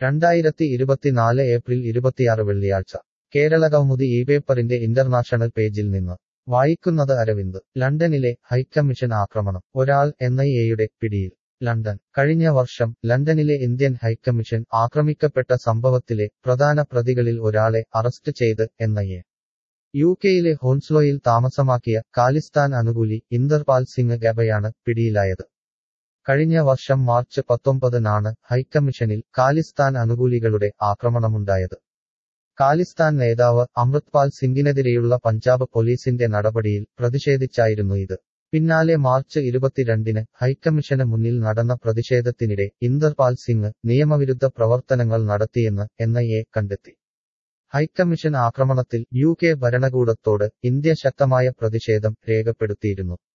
രണ്ടായിരത്തി ഇരുപത്തിനാല് ഏപ്രിൽ ഇരുപത്തിയാറ് വെള്ളിയാഴ്ച കേരള കൗമുദി ഈ പേപ്പറിന്റെ ഇന്റർനാഷണൽ പേജിൽ നിന്ന് വായിക്കുന്നത് അരവിന്ദ് ലണ്ടനിലെ ഹൈക്കമ്മീഷൻ ആക്രമണം ഒരാൾ എൻഐഎയുടെ പിടിയിൽ ലണ്ടൻ കഴിഞ്ഞ വർഷം ലണ്ടനിലെ ഇന്ത്യൻ ഹൈക്കമ്മീഷൻ ആക്രമിക്കപ്പെട്ട സംഭവത്തിലെ പ്രധാന പ്രതികളിൽ ഒരാളെ അറസ്റ്റ് ചെയ്ത് എൻഐഎ യു കെയിലെ ഹോൺസ്ലോയിൽ താമസമാക്കിയ കാലിസ്ഥാൻ അനുകൂലി ഇന്ദർപാൽ സിംഗ് ഗബയാണ് പിടിയിലായത് കഴിഞ്ഞ വർഷം മാർച്ച് പത്തൊമ്പതിനാണ് ഹൈക്കമ്മീഷനിൽ കാലിസ്ഥാൻ അനുകൂലികളുടെ ആക്രമണമുണ്ടായത് കാലിസ്ഥാൻ നേതാവ് അമൃത്പാൽ സിംഗിനെതിരെയുള്ള പഞ്ചാബ് പോലീസിന്റെ നടപടിയിൽ പ്രതിഷേധിച്ചായിരുന്നു ഇത് പിന്നാലെ മാർച്ച് ഇരുപത്തിരണ്ടിന് ഹൈക്കമ്മീഷന് മുന്നിൽ നടന്ന പ്രതിഷേധത്തിനിടെ ഇന്ദർപാൽ സിംഗ് നിയമവിരുദ്ധ പ്രവർത്തനങ്ങൾ നടത്തിയെന്ന് എൻഐഎ കണ്ടെത്തി ഹൈക്കമ്മീഷൻ ആക്രമണത്തിൽ യു കെ ഭരണകൂടത്തോട് ഇന്ത്യ ശക്തമായ പ്രതിഷേധം രേഖപ്പെടുത്തിയിരുന്നു